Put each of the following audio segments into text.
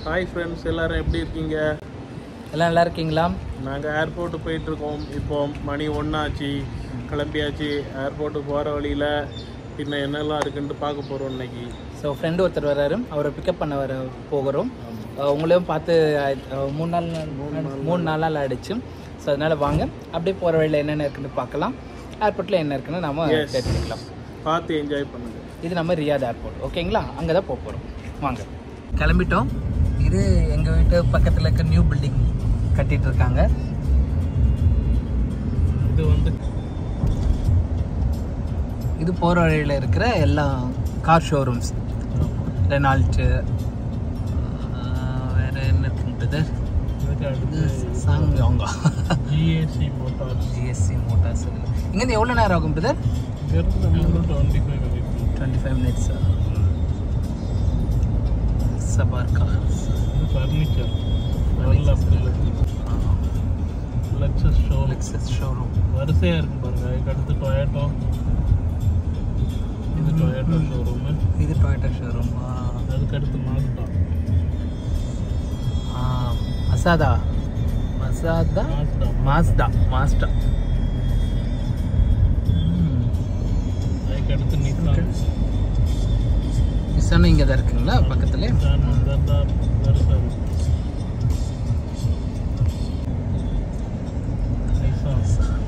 Hi friends எல்லாரும் எப்படி இருக்கீங்க எல்லாம் நல்லா இருக்கீங்களா நாங்கள் ஏர்போர்ட்டு போயிட்டுருக்கோம் இப்போ மணி ஒன்றாச்சு கிளம்பியாச்சு ஏர்போர்ட்டுக்கு போகிற வழியில் பின்ன என்னெல்லாம் இருக்குன்ட்டு பார்க்க போகிறோம் இன்னைக்கு ஸோ ஃப்ரெண்டு ஒருத்தர் வராரு அவரை பிக்கப் பண்ண வர போகிறோம் அஹ் உங்களையும் பார்த்து அஹ், மூணு நாள் மூணு நாளால் ஆயிடுச்சு ஸோ அதனால் வாங்க அப்படியே போகிற வழியில் என்னென்ன இருக்குன்னு பார்க்கலாம் ஏர்போர்ட்டில் என்ன இருக்குன்னு நாம Yes. தெரிஞ்சுக்கலாம் பார்த்து என்ஜாய் பண்ணுங்க இது நம்ம ரியாத் ஏர்போர்ட் ஓகேங்களா அங்கே தான் போக போகிறோம் வாங்க கிளம்பிட்டோம் இது எங்கள் வீட்டு பக்கத்தில் இருக்க நியூ பில்டிங் கட்டிட்டு இருக்காங்க இது வந்து இது போகிற வழியில் இருக்கிற எல்லா கார் ஷோரூம்ஸ் ரெனால்ட்டு வேறு என்ன இருக்குது இதுக்கு அடுத்து சாங்காங்கா ஜிஏசி மோட்டார்ஸ் ஜிஎஸ்சி மோட்டார்ஸ் இங்கேருந்து எவ்வளோ நேரம் ஆகும் பிரதர் இங்கேருந்து நம்மளும் twenty five minutes twenty five minutes சபார் கார்ஸ் இது ஃபர்னிச்சர் நல்ல அப்படி லக்ஸஸ் ஷோ லெக்ஸஸ் ஷோரூம் வரிசையாக இருக்கு பாருங்க அதுக்கு அடுத்து டொயேட்டோ இது டொயேட்டோ ஷோரூமு இது டொயேட்டா ஷோரூம் அதுக்கு அடுத்து மாஸ்டா மசாதா மசாதா மாஸ்டா மாஸ்டா மாஸ்டா அதுக்கு அடுத்து நிசான் நிசானும் இங்கே தான் இருக்குங்களா பக்கத்துல நிசான் மசாதா வரிசை நிசான்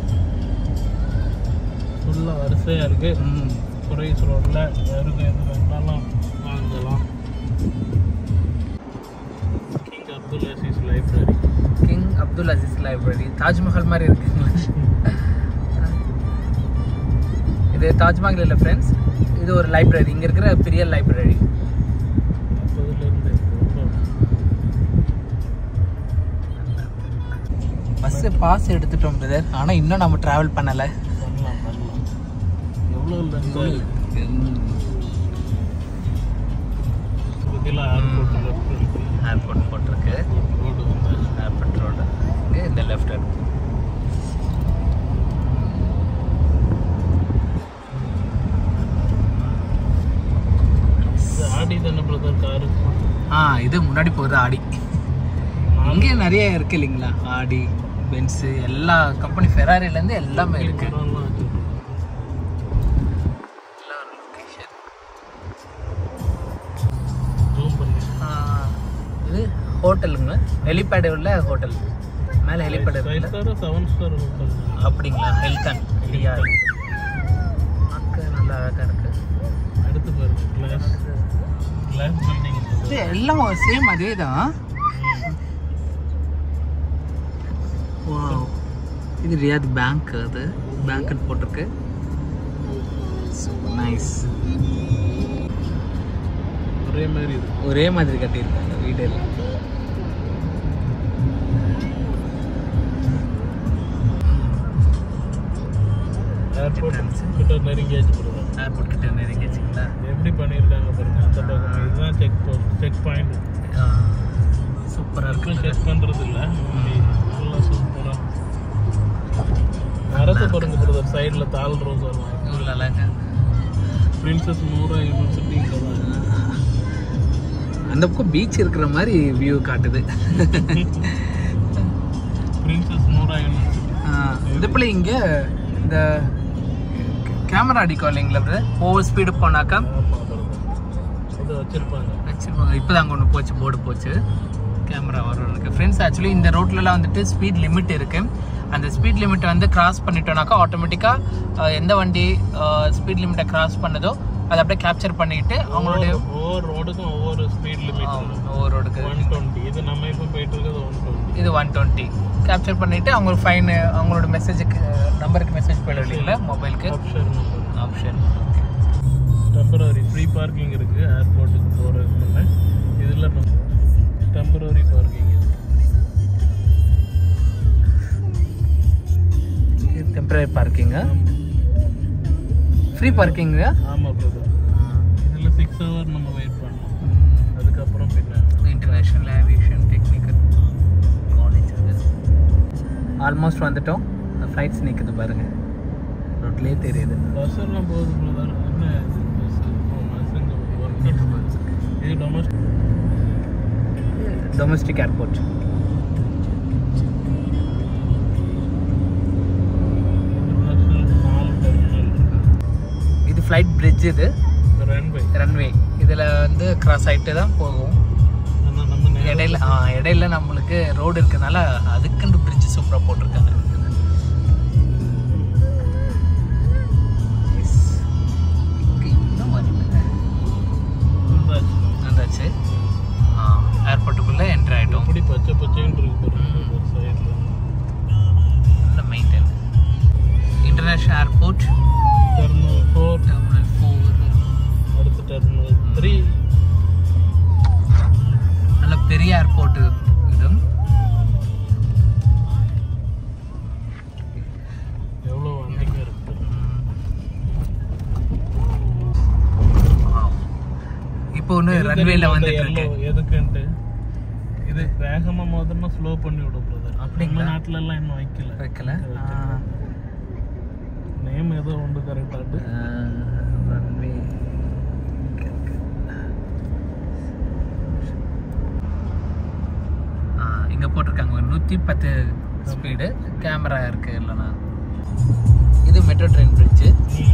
ஃபுல்லாக வரிசையாக இருக்கு ம் குறைஸ் ரோட்டில் யாருக்கும் எது வேணாலும் வாங்கலாம் king Abdul Aziz library king Abdul Aziz library Taj Mahal மாதிரி இருக்குங்களா இது தாஜ்மஹால் இல்லை ஃப்ரெண்ட்ஸ் இது ஒரு லைப்ரரி இங்கே இருக்கிற பெரிய லைப்ரரி அப்போதுலேருந்து பஸ்ஸு பாஸ் எடுத்துட்டோம் பிரதர் ஆனால் இன்னும் நம்ம ட்ராவல் பண்ணலை பண்ணலாம் பண்ணலாம் எவ்வளோ இல்லை இதில் ஏர்போர்ட்டில் இருக்கு ஏர்போர்ட் போட்டிருக்கு ரோடு வந்து ஏர்போர்ட் ரோடு இங்கே இந்த லெஃப்ட் இது ஆடி தானே பிரதர் காரு ஆ இது முன்னாடி போகுது ஆடி இங்கே நிறைய இருக்கு இல்லைங்களா ஆடி பென்ஸு எல்லா கம்பெனி ஃபெராரிலேருந்து எல்லாமே இருக்கு மரம்லாம் வச்சிருக்கோம் ஜூம் பண்ணி ஆ, இது ஹோட்டலுங்க ஹெலிபேடு உள்ள ஹோட்டல் மேலே ஹெலிபேடு ஃபைவ் இருக்குல்ல ஸ்டார் செவன் ஸ்டார் ஹோட்டல் அப்படிங்களா ஹெல்கன் ஹெலியார் பார்க்க நல்லா அழகாக இருக்கு அடுத்து பாருங்க கிளாஸ் கிளாஸ் பில்டிங் இது எல்லாம் சேம் அதே தான் இது ரியாத் பேங்க் அது பேங்க்னு போட்டிருக்கு சூப்பர் நைஸ் ஒரே மாதிரி இருக்கு ஒரே மாதிரி கட்டியிருக்காங்க வீடு எல்லாம் ஏர்போர்ட் கிட்ட நெருங்கியாச்சு பிரதர் ஏர்போர்ட் கிட்ட நெருங்கிச்சிங்களா எப்படி பண்ணியிருக்காங்க பாருங்க அந்த பக்கம் இதுதான் செக் போஸ்ட் செக் பாயிண்ட் சூப்பராக மக்கள் இருக்கு செக் பண்றது இல்ல நல்லா சூப்பரா மரத்தை பாருங்க பிரதர் சைடுல தாள் ரோஸ் வரலாம் இவ்வளோ அழகா பிரின்சஸ் நூரா யூனிவர்சிட்டி இங்கே தான் இருக்கு. அந்த பக்கம் பீச் இருக்கிற மாதிரி வியூ காட்டுது பிரின்சஸ் நூரா யூனிவர்சிட்டி இது போல இங்கே இந்த கேமரா அடிக்கும் இல்லைங்களா ஓவர் ஸ்பீடு போனாக்கா ஆமா பிரதர் இது வச்சிருப்பாங்க வச்சிருப்பாங்க இப்போ தான் ஒன்று போச்சு போர்டு போச்சு கேமரா வரும் இருக்கு ஃப்ரெண்ட்ஸ் ஆக்சுவலி இந்த ரோட்லலாம் வந்துட்டு ஸ்பீட் லிமிட் இருக்கு அந்த ஸ்பீட் லிமிட்டை வந்து கிராஸ் பண்ணிட்டோம்னாக்கா ஆட்டோமேட்டிக்காக எந்த வண்டி ஸ்பீட் லிமிட்டை கிராஸ் பண்ணுதோ அதை அப்படியே கேப்சர் பண்ணிட்டு அவங்களுடைய ஒவ்வொரு ரோடுக்கும் ஒவ்வொரு ஸ்பீட் லிமிட் ஒவ்வொரு ரோடுக்கு ஒன் டுவெண்ட்டி இது நம்ம இப்போ போயிட்டு இருக்கிறது ஒன் டுவெண்ட்டி இது ஒன் டுவெண்ட்டி கேப்சர் பண்ணிட்டு அவங்க ஃபைன் அவங்களோட மெசேஜுக்கு நம்பருக்கு மெசேஜ் போயிடும் இல்லைங்களா மொபைலுக்கு option number option temporary free parking இருக்கு ஏர்போர்ட்டுக்கு போகிறதுக்கு இதில் டெம்பரரி பார்க்கிங் இது டெம்பரரி பார்க்கிங்க ஃப்ரீ பார்க்கிங்க ஆமாம் பிரதர் இதில் சிக்ஸ் ஹவர் நம்ம வெயிட் பண்ணணும் அதுக்கப்புறம் பின்ன international aviation technical college almost வந்துட்டோம் ஃப்ளைட்ஸ் நிற்குது பாருங்க ரோட்லேயே தெரியுது பஸ் எல்லாம் போகுது பிரதர் என்ன இது பஸ் பஸ் எங்கே இது டொமஸ்டிக் டொமஸ்டிக் ஏர்போர்ட் நாலு terminal. இது ஃப்ளைட் பிரிட்ஜ் இது runway. ரன்வே இதில் வந்து கிராஸ் ஆகிட்டு தான் போகும் ஆனா நம்ம நேரா இடையில ஆ இடையில நம்மளுக்கு ரோடு இருக்கனால அதுக்குன்னு பிரிட்ஜ் சூப்பராக போட்டிருக்காங்க Yes. இங்க இன்னும் வரல. வந்தாச்சு. வந்தாச்சு ஏர்போர்ட்டுக்குள்ளே என்ட்ரு ஆகிட்டோம் எப்படி பச்சை பச்சைன்னு இருக்கு பாருங்க ஒரு சைடுல நல்ல maintain international airport terminal four terminal four அடுத்த டெர்மினல் த்ரீ நல்ல பெரிய ஏர்போர்ட் இது எவ்வளோ வண்டிங்க இருக்கு இப்போ ஒன்று ரன்வேல வந்துட்டு இருக்கு yellow எதுக்குன்ட்டு இது வேகமா முதல்ல ஸ்லோ பண்ணி விடும் பிரதர் அப்படிங்களா? நம்ம நாட்டுல எல்லாம் இன்னும் வைக்கல வைக்கல நேம் ஏதோ உண்டு கரெக்டாட்டு ரன்வே இங்கே போட்டிருக்காங்க நூற்றி பத்து ஸ்பீடு கேமரா இருக்கு இல்லைண்ணா இது metro train bridge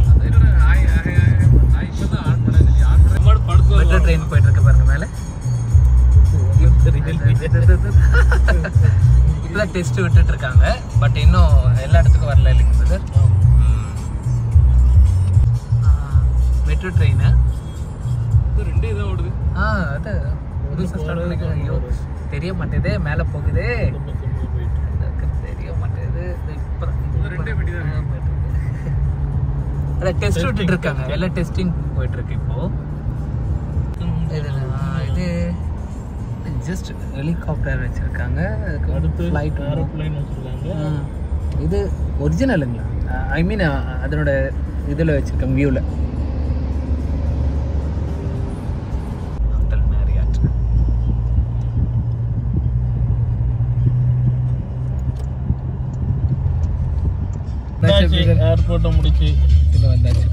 metro train போயிட்டு இருக்கு பாருங்க மேலே இப்பதான் டெஸ்ட் விட்டுட்டு இருக்காங்க பட் இன்னும் எல்லா இடத்துக்கும் வரல இல்லைங்க பிரதர் மெட்ரோ ட்ரெயின் ரெண்டு இதாக ஓடுது ஆ அது புதுசாக ஸ்டார்ட் பண்ணிக்கலாம் ஐயோ தெரிய மாட்டேதே மேலே போகுதே ரொம்ப கம்மியாக போயிட்டு எனக்கு தெரிய மாட்டேது இது இப்பதான் ரெண்டே வண்டி தான் ஆ, போயிட்டு இருக்கு. அதான் டெஸ்ட் விட்டுட்டு இருக்காங்க எல்லாம் டெஸ்டிங் போயிட்டு இருக்கு இப்போ இது ஆ, இது ஜஸ்ட் ஹெலிகாப்டர் வச்சிருக்காங்க அடுத்து அதுக்கு ஃப்ளைட் ஏரோப்ளைன் வச்சிருக்காங்க இது ஒரிஜினலுங்களா ஐ மீன் அதனோட இதில் வச்சிருக்கேன் வியூவில் ஹோட்டல் மேரியாட் ஏர்போர்ட்டை முடிச்சு இது வந்தாச்சு